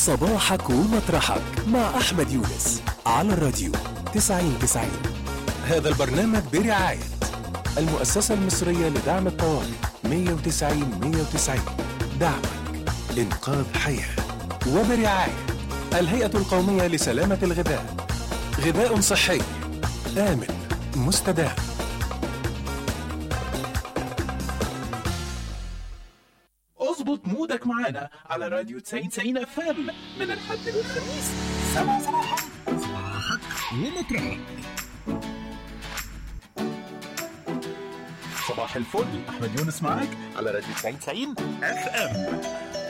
صباحك ومطرحك مع أحمد يونس على الراديو 90 90 هذا البرنامج برعاية المؤسسة المصرية لدعم الطوارئ 190 190 دعمك إنقاذ حياة وبرعاية الهيئة القومية لسلامة الغذاء غذاء صحي آمن مستدام اظبط مودك معانا على راديو 90 90 اف ام من الحد للخميس سبع صباحا ومطرح صباح الفل احمد يونس معاك على راديو 90 90 اف ام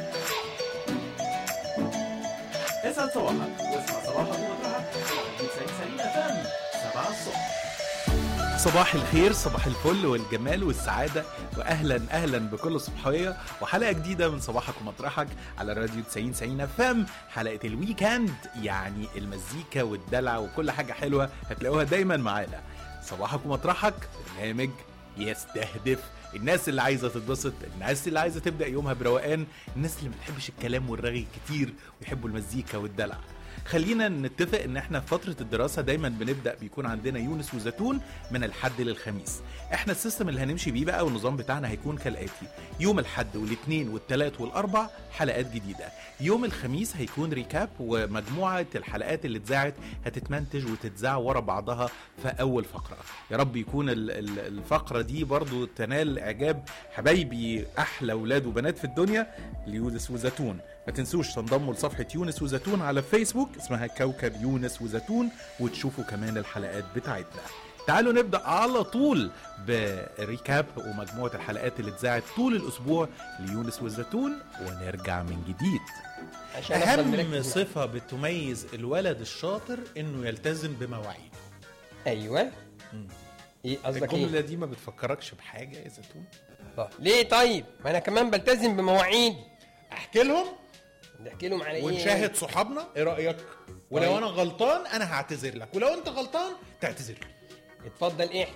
اسعد صباحك واسمع صباحك ومطرحك على راديو 90 90 اف ام 7 الصبح صباح الخير صباح الفل والجمال والسعادة وأهلا أهلا بكل صبحية وحلقة جديدة من صباحك ومطرحك على راديو 90 90 فام حلقة الويكند يعني المزيكا والدلع وكل حاجة حلوة هتلاقوها دايما معانا صباحك ومطرحك برنامج يستهدف الناس اللي عايزة تتبسط الناس اللي عايزة تبدأ يومها بروقان الناس اللي ما بتحبش الكلام والرغي كتير ويحبوا المزيكا والدلع خلينا نتفق ان احنا في فتره الدراسه دايما بنبدا بيكون عندنا يونس وزيتون من الحد للخميس احنا السيستم اللي هنمشي بيه بقى والنظام بتاعنا هيكون كالاتي يوم الحد والاثنين والثلاث والاربع حلقات جديده يوم الخميس هيكون ريكاب ومجموعه الحلقات اللي اتذاعت هتتمنتج وتتذاع ورا بعضها في اول فقره يا رب يكون ال- ال- الفقره دي برضو تنال اعجاب حبايبي احلى ولاد وبنات في الدنيا ليونس وزيتون ما تنسوش تنضموا لصفحة يونس وزيتون على فيسبوك اسمها كوكب يونس وزيتون وتشوفوا كمان الحلقات بتاعتنا تعالوا نبدأ على طول بريكاب ومجموعة الحلقات اللي اتذاعت طول الأسبوع ليونس والزيتون ونرجع من جديد عشان أفضل أهم مركز. صفة بتميز الولد الشاطر إنه يلتزم بمواعيده ايوه ايه قصدك الجملة ايه؟ دي ما بتفكركش بحاجة يا زيتون آه. ليه طيب؟ ما انا كمان بلتزم بمواعيد احكي لهم نحكي لهم على ايه؟ ونشاهد صحابنا ايه رايك ولو طيب. انا غلطان انا هعتذر لك ولو انت غلطان تعتذر لي اتفضل ايه؟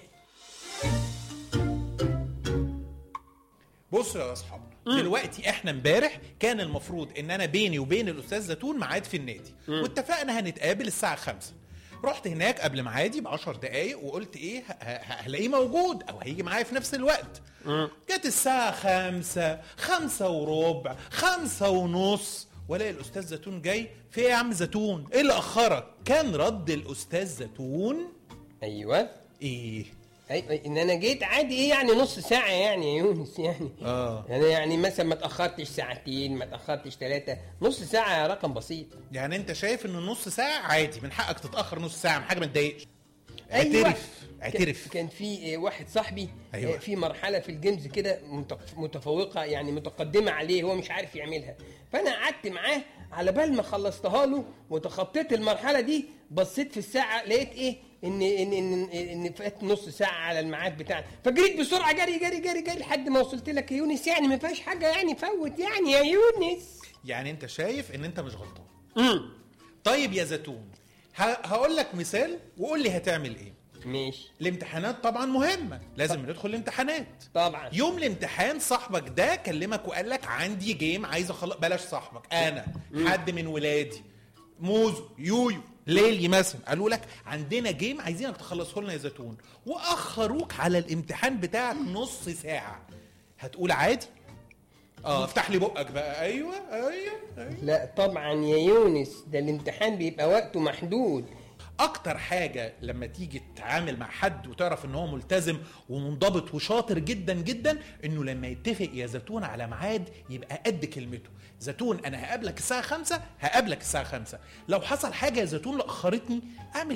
بصوا يا اصحابنا دلوقتي احنا امبارح كان المفروض ان انا بيني وبين الاستاذ زيتون ميعاد في النادي واتفقنا هنتقابل الساعه 5 رحت هناك قبل ميعادي ب 10 دقايق وقلت ايه ه- ه- هلاقيه موجود او هيجي معايا في نفس الوقت جت الساعه 5 5 وربع 5 ونص والاقي الاستاذ زيتون جاي في ايه يا عم زيتون ايه اللي اخرك كان رد الاستاذ زيتون ايوه ايه أي أي ان انا جيت عادي ايه يعني نص ساعة يعني يا يونس يعني اه انا يعني مثلا ما اتأخرتش ساعتين ما اتأخرتش ثلاثة نص ساعة رقم بسيط يعني انت شايف ان نص ساعة عادي من حقك تتأخر نص ساعة من حاجة ما تضايقش أيوة. اعترف اعترف كان- كان في آه، واحد صاحبي أيوة. آه، في مرحله في الجيمز كده متف- متفوقه يعني متقدمه عليه هو مش عارف يعملها فانا قعدت معاه على بال ما خلصتها له وتخطيت المرحله دي بصيت في الساعه لقيت ايه ان ان ان, إن فات نص ساعه على الميعاد بتاعنا فجريت بسرعه جري جري جري جري لحد ما وصلت لك يا يونس يعني ما فيهاش حاجه يعني فوت يعني يا يونس يعني انت شايف ان انت مش غلطان امم طيب يا زيتون ه- هقول لك مثال وقول لي هتعمل ايه ماشي الامتحانات طبعا مهمة لازم ندخل الامتحانات طبعا يوم الامتحان صاحبك ده كلمك وقال لك عندي جيم عايز اخلص بلاش صاحبك انا حد من ولادي موزو يويو ليلي مثلا قالوا لك عندنا جيم عايزينك تخلصه لنا يا زيتون واخروك على الامتحان بتاعك نص ساعه هتقول عادي اه افتح لي بقك بقى ايوه ايوه, أيوة. لا طبعا يا يونس ده الامتحان بيبقى وقته محدود اكتر حاجة لما تيجي تتعامل مع حد وتعرف ان هو ملتزم ومنضبط وشاطر جدا جدا انه لما يتفق يا زيتون على ميعاد يبقى قد كلمته زيتون انا هقابلك الساعة خمسة هقابلك الساعة خمسة لو حصل حاجة يا زيتون لاخرتني اعمل